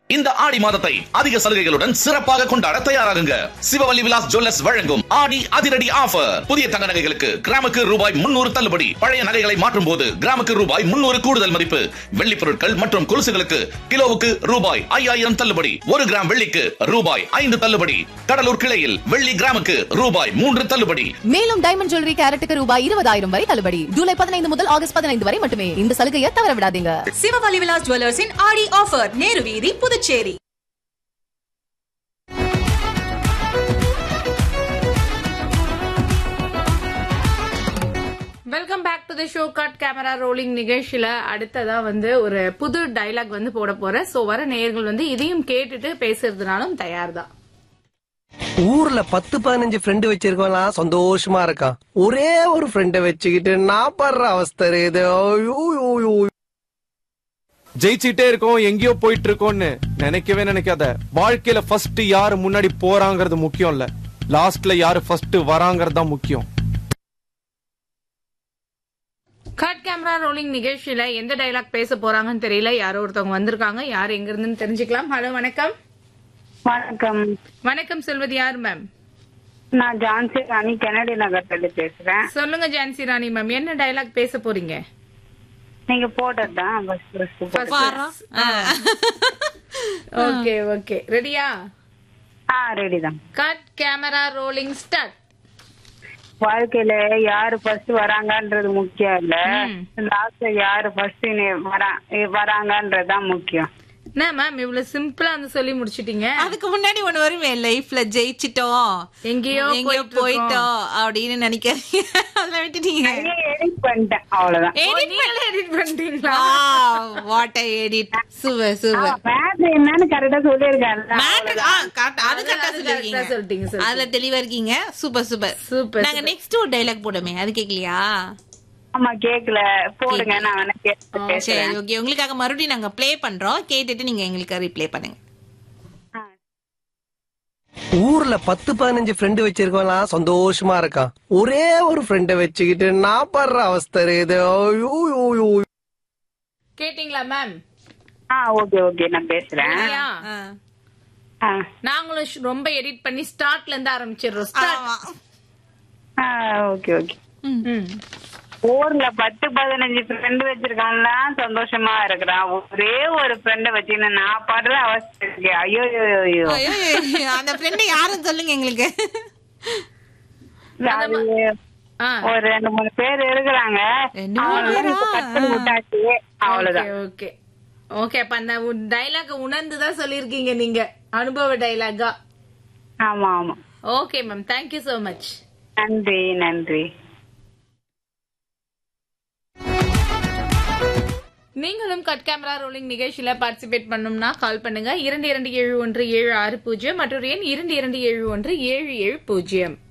இந்த ஆடி மாதத்தை அதிக சலுகைகளுடன் சிறப்பாக கொண்டாட தயாராகுங்க சிவவல்லி விலாஸ் ஜுவல்லர்ஸ் வழங்கும் ஆடி அதிரடி ஆஃபர் புதிய தங்க நகைகளுக்கு கிராமுக்கு ரூபாய் முன்னூறு தள்ளுபடி பழைய நகைகளை மாற்றும் போது கிராமுக்கு ரூபாய் முன்னூறு கூடுதல் மதிப்பு வெள்ளி பொருட்கள் மற்றும் கொலுசுகளுக்கு கிலோவுக்கு ரூபாய் ஐயாயிரம் தள்ளுபடி ஒரு கிராம் வெள்ளிக்கு ரூபாய் ஐந்து தள்ளுபடி கடலூர் கிளையில் வெள்ளி கிராமுக்கு ரூபாய் மூன்று தள்ளுபடி மேலும் டைமண்ட் ஜுவல்லரி கேரட்டுக்கு ரூபாய் இருபதாயிரம் வரை தள்ளுபடி ஜூலை பதினைந்து முதல் ஆகஸ்ட் பதினைந்து வரை மட்டுமே இந்த சலுகையை தவற விடாதீங்க சிவவலி விலாஸ் ஜுவல்லர்ஸின் ஆடி ஆஃபர் நேரு வீதி Puducherry welcome back to the show cut camera rolling நிகழ்ச்சியில அடுத்ததா வந்து ஒரு புது டைலாக் வந்து போட போறேன் சோ வர நேயர்கள் வந்து இதையும் கேட்டுட்டு பேசுறதுனாலும் தயார் தான் ஊர்ல பத்து பதினஞ்சு ஃப்ரெண்டு வச்சிருக்கவன்லாம் சந்தோஷமா இருக்கான் ஒரே ஒரு ஃப்ரெண்ட வச்சுக்கிட்டு நான் படுற அவஸ்தை இது ஐயோ, ஐயோ, ஐயோ. ஜெயிச்சிட்டே இருக்கோம் எங்கேயோ போயிட்டு இருக்கோம்னு நினைக்கவே நினைக்காத வாழ்க்கையில ஃபர்ஸ்ட் யாரு முன்னாடி போறாங்கிறது முக்கியம் இல்ல லாஸ்ட்ல யாரு ஃபர்ஸ்ட் வராங்கிறது தான் முக்கியம் கட் கேமரா ரோலிங் நிகழ்ச்சியில எந்த டைலாக் பேச போறாங்கன்னு தெரியல யாரோ ஒருத்தவங்க வந்திருக்காங்க யார் எங்க இருந்துன்னு தெரிஞ்சுக்கலாம் ஹலோ வணக்கம் வணக்கம் வணக்கம் சொல்வது யார் மேம் நான் ஜான்சி ராணி கெனடி நகர்ல இருந்து பேசுறேன் சொல்லுங்க ஜான்சி ராணி மேம் என்ன டைலாக் பேச போறீங்க நீங்க போட்டதுதான் ஃபர்ஸ்ட் ஃபர்ஸ்ட் ஓகே ஓகே ரெடியா ஆ ரெடி தான் கட் கேமரா ரோலிங் ஸ்டார்ட் வாழ்க்கையில யாரு ஃபர்ஸ்ட் வராங்கன்றது முக்கியம் இல்ல லாஸ்ட்ல யாரு ஃபர்ஸ்ட் வராங்கன்றதுதான் முக்கியம் என்ன மேம் இவ்வளவு சிம்பிளா வந்து சொல்லி முடிச்சிட்டீங்க அதுக்கு முன்னாடி ஒண்ணு வருமே லைஃப்ல ஜெயிச்சிட்டோம் எங்கேயோ எங்கேயோ போயிட்டு போயிட்டோம் அப்படின்னு நினைக்காதீங்க அதெல்லாம் விட்டுட்டீங்க எடிட் பண்ணிட்டேன் அவ்வளவுதான் நீங்களே எடிட் பண்ணிட்டீங்களா what edit super super matter என்னன்னு கரெக்டா சொல்லியிருக்காரு மேட்ரு அது கரெக்டா அது correct ஆ சொல்லிட்டீங்க, சொல்லிருக்கீங்க சொல்லிட்டீங்க. அதுல தெளிவா இருக்கீங்க சூப்பர் சூப்பர் Super, நாங்க super. நெக்ஸ்ட் ஒரு டைலாக் போடுமே அது கேக்கலையா ஆமா கேக்கல போடுங்க நான் வேணா கேட்டு சரி பேசுறேன் ஓகே உங்களுக்காக மறுபடியும் நாங்க ப்ளே பண்றோம் கேட்டுட்டு நீங்க எங்களுக்கு ரிப்ளை பண்ணுங்க ஊர்ல பத்து பதினஞ்சு ஃப்ரெண்டு வச்சிருக்கவன்லாம் சந்தோஷமா இருக்கான் ஒரே ஒரு ஃப்ரெண்ட வச்சுக்கிட்டு நான் படுற அவஸ்தை இது ஐயோ, ஐயோ, ஐயோ. கேட்டீங்களா மேம் ஆ ஓகே ஓகே நான் பேசுறேன் சரியா ஆ. ஆ. நாங்களும் ஷ்- ரொம்ப எடிட் பண்ணி ஸ்டார்ட்ல இருந்து ஆரம்பிச்சிடுறோம் ஸ்டார்ட் ஆமா. ஆ ஓகே ஓகே ம். ஊர்ல பத்து பதினஞ்சு ஃப்ரெண்டு வச்சிருக்கான்லாம் சந்தோஷமா இருக்கிறான் ஒரே ஒரு ஃப்ரெண்ட வச்சுன்னு நான் படுற அவஸ்தை இருக்கு ஐயோ ஐயோ, ஐயோ ஐயோ, ஐயோ, அந்த ஃப்ரெண்ட் யாருன்னு சொல்லுங்க எங்களுக்கு அது ஆ. ஒரு ரெண்டு மூணு பேர் இருக்கிறாங்க ரெண்டு மூணு அவங்கள பேரா? இப்ப கத்துன்னு விட்டாச்சு அவ்வளவுதான் ஓகே ஓகே ஓகே அப்ப அந்த டைலாக் உணர்ந்து தான் சொல்லிருக்கீங்க நீங்க அனுபவ டைலாகா ஆமா ஆமா okay ma'am thank you so much நன்றி நன்றி நீங்களும் கட் கேமரா ரோலிங் நிகழ்ச்சியில பார்ட்டிசிபேட் பண்ணணும்னா கால் பண்ணுங்க இரண்டு இரண்டு ஏழு ஒன்று ஏழு ஆறு பூஜ்ஜியம் மற்றொரு எண் இரண்டு இரண்டு ஏழு ஒன்று ஏழு ஏழு பூஜ்ஜியம்